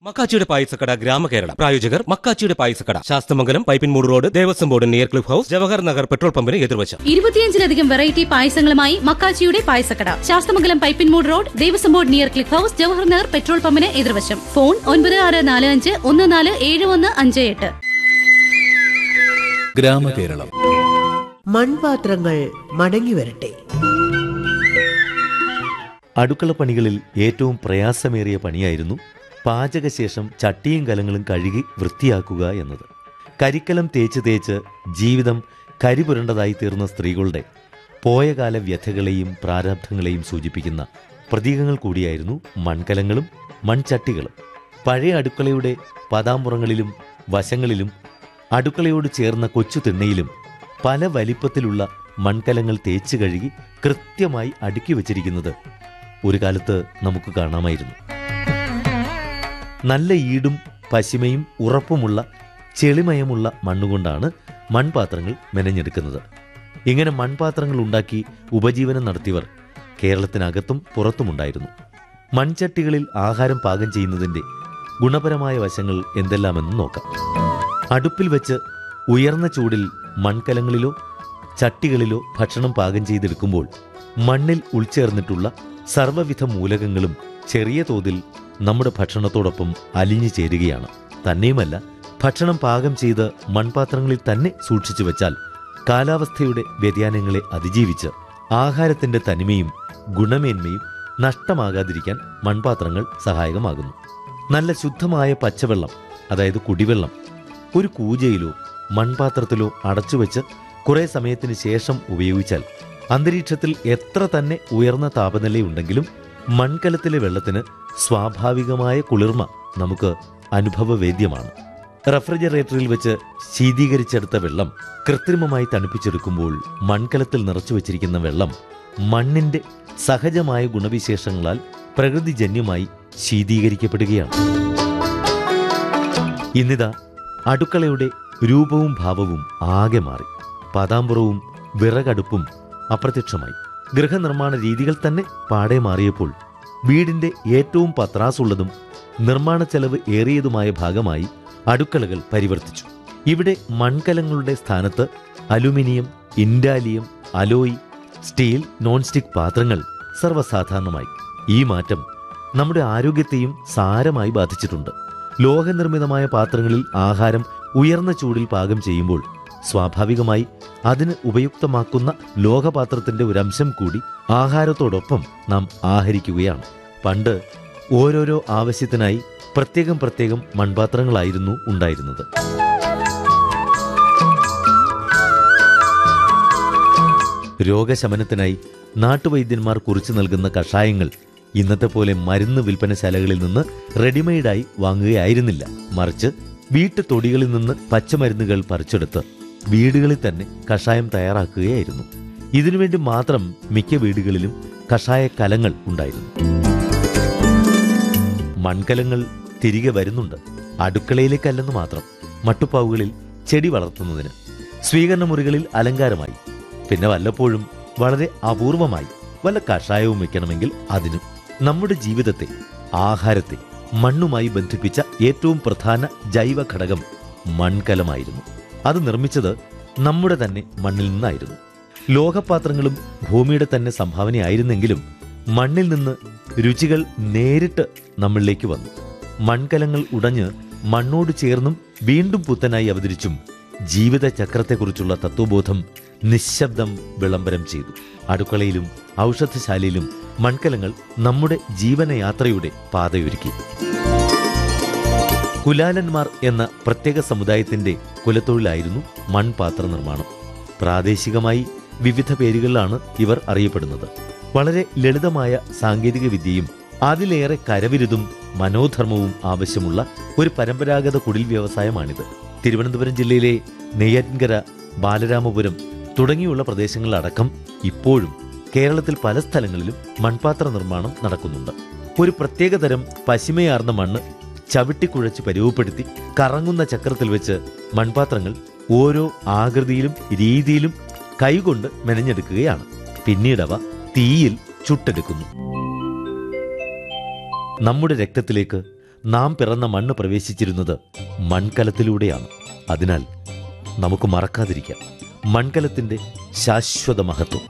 മക്കാച്ചിയുടെ പായസക്കട ഗ്രാമകേരള പ്രായോജകർ മക്കാച്ചിയുടെ പായസക്കട Sasthamangalam Pipinmoodu road Devaswom board near Cliff House Jawahar Nagar petrol പമ്പിന് എതിർവശം ഇരുപത്തിയഞ്ചിലധികം വെറൈറ്റി പായസങ്ങളുമായി മക്കാച്ചിയുടെ പായസക്കട Sasthamangalam Pipinmoodu road Devaswom board near Cliff House Jawahar Nagar petrol പമ്പിന് എതിർവശം ഫോൺ ഒൻപത് ആറ് നാല് അഞ്ച് ഒന്ന് നാല് ഏഴ് ഒന്ന് അഞ്ച് എട്ട് ഗ്രാമകേരളം മൺപാത്രങ്ങൾ മടങ്ങി വരട്ടെ അടുക്കള പണികളിൽ ഏറ്റവും പ്രയാസമേറിയ പണിയായിരുന്നു പാചകശേഷം ചട്ടിയും കലങ്ങളും കഴുകി വൃത്തിയാക്കുക എന്നത് കരിക്കലം തേച്ച് തേച്ച് ജീവിതം കരിപുരണ്ടതായി തീർന്ന സ്ത്രീകളുടെ പോയകാല വ്യഥകളെയും പ്രാരാബ്ധങ്ങളെയും സൂചിപ്പിക്കുന്ന പ്രതീകങ്ങൾ കൂടിയായിരുന്നു മൺകലങ്ങളും മൺചട്ടികളും പഴയ അടുക്കളയുടെ പതാമ്പുറങ്ങളിലും വശങ്ങളിലും അടുക്കളയോട് ചേർന്ന കൊച്ചു തിണ്ണയിലും പല വലിപ്പത്തിലുള്ള മൺകലങ്ങൾ തേച്ച് കഴുകി കൃത്യമായി അടുക്കി വച്ചിരിക്കുന്നത് ഒരു കാലത്ത് നമുക്ക് കാണാമായിരുന്നു നല്ല ഈടും പശിമയും ഉറപ്പുമുള്ള ചെളിമയമുള്ള മണ്ണുകൊണ്ടാണ് മൺപാത്രങ്ങൾ മെനഞ്ഞെടുക്കുന്നത് ഇങ്ങനെ മൺപാത്രങ്ങൾ ഉണ്ടാക്കി ഉപജീവനം നടത്തിയവർ കേരളത്തിനകത്തും പുറത്തുമുണ്ടായിരുന്നു മൺചട്ടികളിൽ ആഹാരം പാകം ചെയ്യുന്നതിൻ്റെ ഗുണപരമായ വശങ്ങൾ എന്തെല്ലാമെന്ന് നോക്കാം അടുപ്പിൽ വെച്ച് ഉയർന്ന ചൂടിൽ മൺകലങ്ങളിലോ ചട്ടികളിലോ ഭക്ഷണം പാകം ചെയ്തെടുക്കുമ്പോൾ മണ്ണിൽ ഉൾച്ചേർന്നിട്ടുള്ള സർവ്വവിധ മൂലകങ്ങളും ചെറിയ തോതിൽ നമ്മുടെ ഭക്ഷണത്തോടൊപ്പം അലിഞ്ഞു ചേരുകയാണ് തന്നെയുമല്ല ഭക്ഷണം പാകം ചെയ്ത് മൺപാത്രങ്ങളിൽ തന്നെ സൂക്ഷിച്ചു വെച്ചാൽ കാലാവസ്ഥയുടെ വ്യതിയാനങ്ങളെ അതിജീവിച്ച് ആഹാരത്തിന്റെ തനിമയും ഗുണമേന്മയും നഷ്ടമാകാതിരിക്കാൻ മൺപാത്രങ്ങൾ സഹായകമാകുന്നു നല്ല ശുദ്ധമായ പച്ചവെള്ളം അതായത് കുടിവെള്ളം ഒരു കൂജയിലോ മൺപാത്രത്തിലോ അടച്ചുവെച്ച് കുറെ സമയത്തിന് ശേഷം ഉപയോഗിച്ചാൽ അന്തരീക്ഷത്തിൽ എത്ര തന്നെ ഉയർന്ന താപനിലയുണ്ടെങ്കിലും മൺകലത്തിലെ വെള്ളത്തിന് സ്വാഭാവികമായ കുളിർമ നമുക്ക് അനുഭവവേദ്യമാണ് റെഫ്രിജറേറ്ററിൽ വെച്ച് ശീതീകരിച്ചെടുത്ത വെള്ളം കൃത്രിമമായി തണുപ്പിച്ചെടുക്കുമ്പോൾ മൺകലത്തിൽ നിറച്ചു വച്ചിരിക്കുന്ന വെള്ളം മണ്ണിന്റെ സഹജമായ ഗുണവിശേഷങ്ങളാൽ പ്രകൃതിജന്യമായി ശീതീകരിക്കപ്പെടുകയാണ് ഇന്നിതാ അടുക്കളയുടെ രൂപവും ഭാവവും ആകെ മാറി പതാമ്പുറവും വിറകടുപ്പും അപ്രത്യക്ഷമായി ഗൃഹനിർമ്മാണ രീതികൾ തന്നെ പാടെ മാറിയപ്പോൾ വീടിന്റെ ഏറ്റവും പത്രാസുള്ളതും നിർമ്മാണ ചെലവ് ഏറിയതുമായ ഭാഗമായി അടുക്കളകൾ പരിവർത്തിച്ചു ഇവിടെ മൺകലങ്ങളുടെ സ്ഥാനത്ത് aluminium indalium alloy steel non stick പാത്രങ്ങൾ സർവ്വസാധാരണമായി ഈ മാറ്റം നമ്മുടെ ആരോഗ്യത്തെയും സാരമായി ബാധിച്ചിട്ടുണ്ട് ലോഹനിർമ്മിതമായ പാത്രങ്ങളിൽ ആഹാരം ഉയർന്ന ചൂടിൽ പാകം ചെയ്യുമ്പോൾ സ്വാഭാവികമായി അതിന് ഉപയുക്തമാക്കുന്ന ലോഹപാത്രത്തിന്റെ ഒരു അംശം കൂടി ആഹാരത്തോടൊപ്പം നാം ആഹരിക്കുകയാണ് പണ്ട് ഓരോരോ ആവശ്യത്തിനായി പ്രത്യേകം പ്രത്യേകം മൺപാത്രങ്ങളായിരുന്നു ഉണ്ടായിരുന്നത് രോഗശമനത്തിനായി നാട്ടുവൈദ്യന്മാർ കുറിച്ചു നൽകുന്ന കഷായങ്ങൾ ഇന്നത്തെ പോലെ മരുന്ന് വിൽപ്പനശാലകളിൽ നിന്ന് റെഡിമെയ്ഡായി വാങ്ങുകയായിരുന്നില്ല മറിച്ച് വീട്ടുതൊടികളിൽ നിന്ന് പച്ചമരുന്നുകൾ പറിച്ചെടുത്ത് വീടുകളിൽ തന്നെ കഷായം തയ്യാറാക്കുകയായിരുന്നു ഇതിനുവേണ്ടി മാത്രം മിക്ക വീടുകളിലും കഷായ കലങ്ങൾ ഉണ്ടായിരുന്നു മൺകലങ്ങൾ തിരികെ വരുന്നുണ്ട് അടുക്കളയിലേക്കല്ലെന്ന് മാത്രം മട്ടുപ്പാവുകളിൽ ചെടി വളർത്തുന്നതിന് സ്വീകരണ മുറികളിൽ അലങ്കാരമായി പിന്നെ വല്ലപ്പോഴും വളരെ അപൂർവമായി വല്ല കഷായവും വെക്കണമെങ്കിൽ അതിനും നമ്മുടെ ജീവിതത്തെ ആഹാരത്തെ മണ്ണുമായി ബന്ധിപ്പിച്ച ഏറ്റവും പ്രധാന ജൈവ ഘടകം മൺകലമായിരുന്നു അത് നിർമ്മിച്ചത് നമ്മുടെ തന്നെ മണ്ണിൽ നിന്നായിരുന്നു ലോഹപാത്രങ്ങളും ഭൂമിയുടെ തന്നെ സംഭാവനയായിരുന്നെങ്കിലും മണ്ണിൽ നിന്ന് രുചികൾ നേരിട്ട് നമ്മളിലേക്ക് വന്നു മൺകലങ്ങൾ ഉടഞ്ഞ് മണ്ണോട് ചേർന്നും വീണ്ടും പുത്തനായി അവതരിച്ചും ജീവിതചക്രത്തെക്കുറിച്ചുള്ള തത്വബോധം നിശബ്ദം വിളംബരം ചെയ്തു അടുക്കളയിലും ഔഷധശാലയിലും മൺകലങ്ങൾ നമ്മുടെ ജീവനയാത്രയുടെ പാതയൊരുക്കി കുലാലന്മാർ എന്ന പ്രത്യേക സമുദായത്തിന്റെ കുലത്തൊഴിലായിരുന്നു മൺപാത്ര നിർമ്മാണം പ്രാദേശികമായി വിവിധ പേരുകളിലാണ് ഇവർ അറിയപ്പെടുന്നത് വളരെ ലളിതമായ സാങ്കേതിക വിദ്യയും അതിലേറെ കരവിരുതും മനോധർമ്മവും ആവശ്യമുള്ള ഒരു പരമ്പരാഗത കുടിൽ വ്യവസായമാണിത് തിരുവനന്തപുരം ജില്ലയിലെ നെയ്യാറ്റിൻകര ബാലരാമപുരം തുടങ്ങിയുള്ള പ്രദേശങ്ങളിലടക്കം ഇപ്പോഴും കേരളത്തിൽ പല സ്ഥലങ്ങളിലും മൺപാത്ര നിർമ്മാണം നടക്കുന്നുണ്ട് ഒരു പ്രത്യേകതരം പശിമയാർന്ന മണ്ണ് ചവിട്ടിക്കുഴച്ച് പരുവപ്പെടുത്തി കറങ്ങുന്ന ചക്രത്തിൽ വെച്ച് മൺപാത്രങ്ങൾ ഓരോ ആകൃതിയിലും രീതിയിലും കൈകൊണ്ട് മെനഞ്ഞെടുക്കുകയാണ് പിന്നീടവ തീയിൽ ചുട്ടെടുക്കുന്നു നമ്മുടെ രക്തത്തിലേക്ക് നാം പിറന്ന മണ്ണ് പ്രവേശിച്ചിരുന്നത് മൺകലത്തിലൂടെയാണ് അതിനാൽ നമുക്ക് മറക്കാതിരിക്കാം മൺകലത്തിന്റെ ശാശ്വത മഹത്വം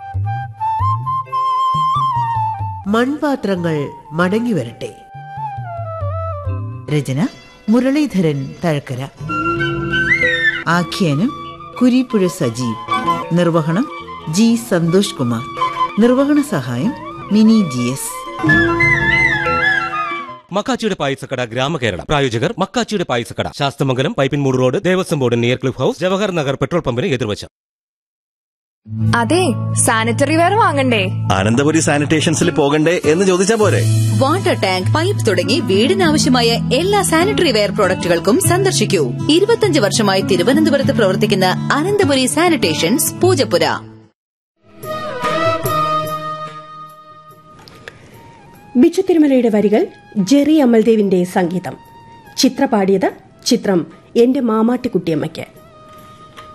മൺപാത്രങ്ങൾ മടങ്ങി വരട്ടെ രചന മുരളീധരൻ തഴക്കര ആഖ്യാനം കുരിപ്പുഴ സജീവ് നിർവഹണം ജി സന്തോഷ് കുമാർ നിർവഹണ സഹായം മിനി ജി എസ് മക്കാച്ചിയുടെ പായസക്കട ഗ്രാമകേരള പ്രായോജകർ മക്കാച്ചിയുടെ പായസക്കട Sasthamangalam Pipinmoodu road Devaswom board near Cliff House Jawahar Nagar petrol പമ്പിന് എതിർവശം അതെ സാനിറ്ററി വെയർ വാങ്ങണ്ടേ അനന്തപുരി സാനിറ്റേഷൻസിൽ പോകണ്ടേ എന്ന് ചോദിച്ചാ പോരെ വാട്ടർ ടാങ്ക് പൈപ്പ് തുടങ്ങി വീടിനാവശ്യമായ എല്ലാ സാനിറ്ററി വെയർ പ്രോഡക്റ്റുകൾക്കും സന്ദർശിക്കൂ ഇരുപത്തിയഞ്ച് വർഷമായി തിരുവനന്തപുരത്ത് പ്രവർത്തിക്കുന്ന അനന്തപുരി സാനിറ്റേഷൻസ് പൂജപ്പുര ബിച്ചു തിരുമലയുടെ വരികൾ ജെറി അമൽദേവിന്റെ സംഗീതം ചിത്ര പാടിയത് ചിത്രം എന്റെ മാമാട്ടിക്കുട്ടിയമ്മയ്ക്ക്